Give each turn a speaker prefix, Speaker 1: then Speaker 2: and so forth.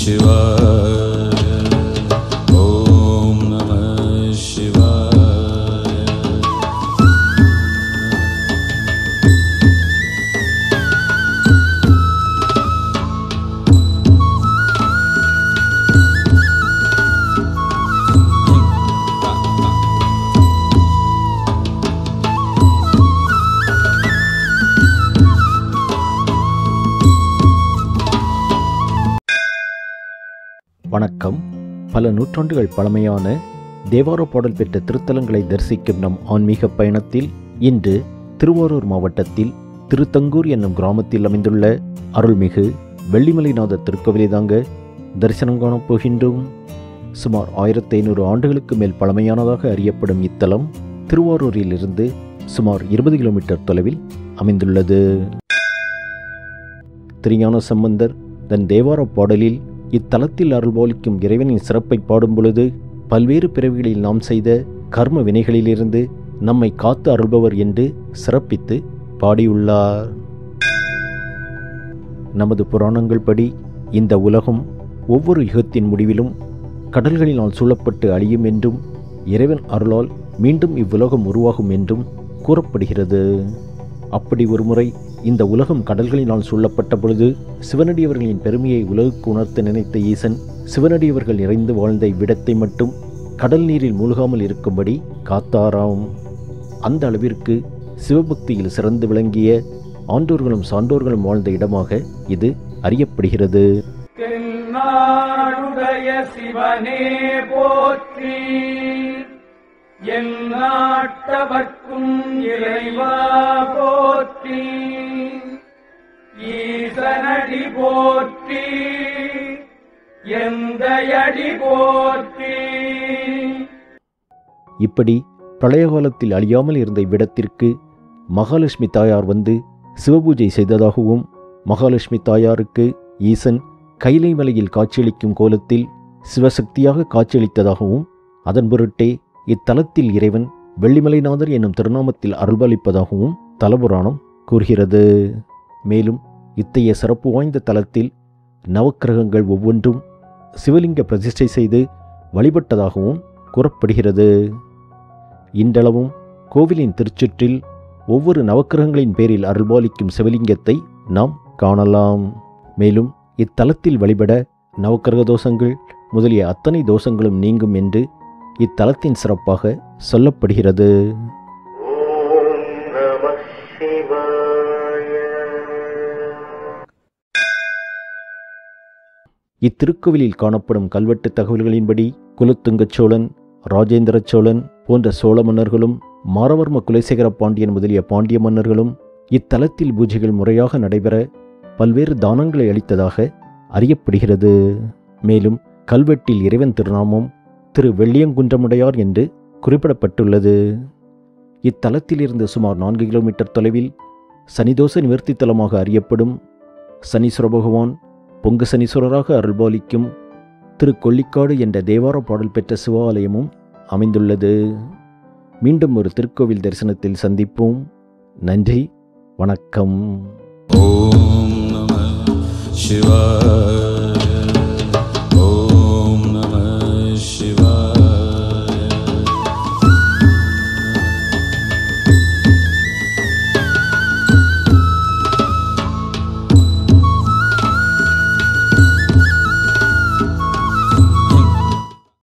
Speaker 1: शिवाय ॐ नमः शिवाय
Speaker 2: வணக்கம் பல நூற்றாண்டுகள் பழமையான தேவார பாடல் பெற்ற திருத்தலங்களை தரிசிக்கும் நம் ஆன்மீக பயணத்தில் இன்று திருவாரூர் மாவட்டத்தில் திருத்தங்கூர் என்னும் கிராமத்தில் அமைந்துள்ள அருள்மிகு வெள்ளிமலைநாத திருக்கோவிலை தாங்க தரிசனம் காணப் போகின்றோம் சுமார் ஆயிரத்தி ஐநூறு ஆண்டுகளுக்கு மேல் பழமையானதாக அறியப்படும் இத்தலம் திருவாரூரிலிருந்து சுமார் இருபது கிலோமீட்டர் தொலைவில் அமைந்துள்ளது திருஞான சம்பந்தர் தன் தேவார பாடலில் இத்தலத்தில் அருள்பாலிக்கும் இறைவனின் சிறப்பை பாடும் பொழுது பல்வேறு பிறவிகளில் நாம் செய்த கர்ம வினைகளிலிருந்து நம்மை காத்து அருள்பவர் என்று சிறப்பித்து பாடியுள்ளார் நமது புராணங்கள் படி இந்த உலகம் ஒவ்வொரு யுகத்தின் முடிவிலும் கடல்களினால் சூழப்பட்டு அழியும் என்றும் இறைவன் அருளால் மீண்டும் இவ்வுலகம் உருவாகும் என்றும் கூறப்படுகிறது அப்படி ஒருமுறை இந்த உலகம் கடல்களினால் சூழப்பட்ட பொழுது சிவனடியவர்களின் பெருமையை உலகுக்கு உணர்த்த நினைத்த ஈசன் சிவனடியவர்கள் நிறைந்து வாழ்ந்த இவ்விடத்தை மட்டும் கடல் நீரில் மூழ்காமல் இருக்கும்படி காத்தாராம் அந்த அளவிற்கு சிவபக்தியில் சிறந்து விளங்கிய ஆண்டோர்களும் சான்றோர்களும் வாழ்ந்த இடமாக இது அறியப்படுகிறது
Speaker 3: தென்னாடுடைய சிவனே போற்றி என் நாட்டவர்க்கும் இறைவா போற்றி ஈசனடி போற்றி எந்தையடி போற்றி
Speaker 2: இப்படி பிரளய காலத்தில் அழியாமல் இருந்த இவ்விடத்திற்கு மகாலட்சுமி தாயார் வந்து சிவபூஜை செய்ததாகவும் மகாலட்சுமி தாயாருக்கு ஈசன் கைலை மலையில் காட்சியளிக்கும் கோலத்தில் சிவசக்தியாக காட்சியளித்ததாகவும் அதன் பொருட்டே இத்தலத்தில் இறைவன் வெள்ளிமலைநாதர் என்னும் திருநாமத்தில் அருள்பாலிப்பதாகவும் தலபுராணம் கூறுகிறது மேலும் இத்தகைய சிறப்பு வாய்ந்த தலத்தில் நவக்கிரகங்கள் ஒவ்வொன்றும் சிவலிங்க பிரதிஷ்டை செய்து வழிபட்டதாகவும் கூறப்படுகிறது இன்றளவும் கோவிலின் திருச்சுற்றில் ஒவ்வொரு நவக்கிரகங்களின் பேரில் அருள்பாலிக்கும் சிவலிங்கத்தை நாம் காணலாம் மேலும் இத்தலத்தில் வழிபட நவக்கிரக தோஷங்கள் முதலிய அத்தனை தோஷங்களும் நீங்கும் என்று இத்தலத்தின் சிறப்பாக சொல்லப்படுகிறது
Speaker 4: ஓம் நம சிவாய
Speaker 2: இத்திருக்கோவிலில் காணப்படும் கல்வெட்டு தகவல்களின்படி குலத்துங்கச் சோழன் ராஜேந்திர சோழன் போன்ற சோழ மன்னர்களும் மாரவர்ம குலசேகர பாண்டியன் முதலிய பாண்டிய மன்னர்களும் இத்தலத்தில் பூஜைகள் முறையாக நடைபெற பல்வேறு தானங்களை அளித்ததாக அறியப்படுகிறது மேலும் கல்வெட்டில் இறைவன் திருநாமம் திரு வெள்ளியங்குன்றமுடையார் என்று குறிப்பிடப்பட்டுள்ளது இத்தலத்திலிருந்து சுமார் நான்கு கிலோமீட்டர் தொலைவில் சனிதோஷ நிவர்த்தி தலமாக அறியப்படும் சனீஸ்வர பகவான் பொங்கு சனீஸ்வரராக அருள்பாலிக்கும் திரு கொள்ளிக்காடு என்ற தேவார பாடல் பெற்ற சிவாலயமும் அமைந்துள்ளது மீண்டும் ஒரு திருக்கோவில் தரிசனத்தில் சந்திப்போம் நன்றி வணக்கம்
Speaker 1: ॐ नमः शिवाय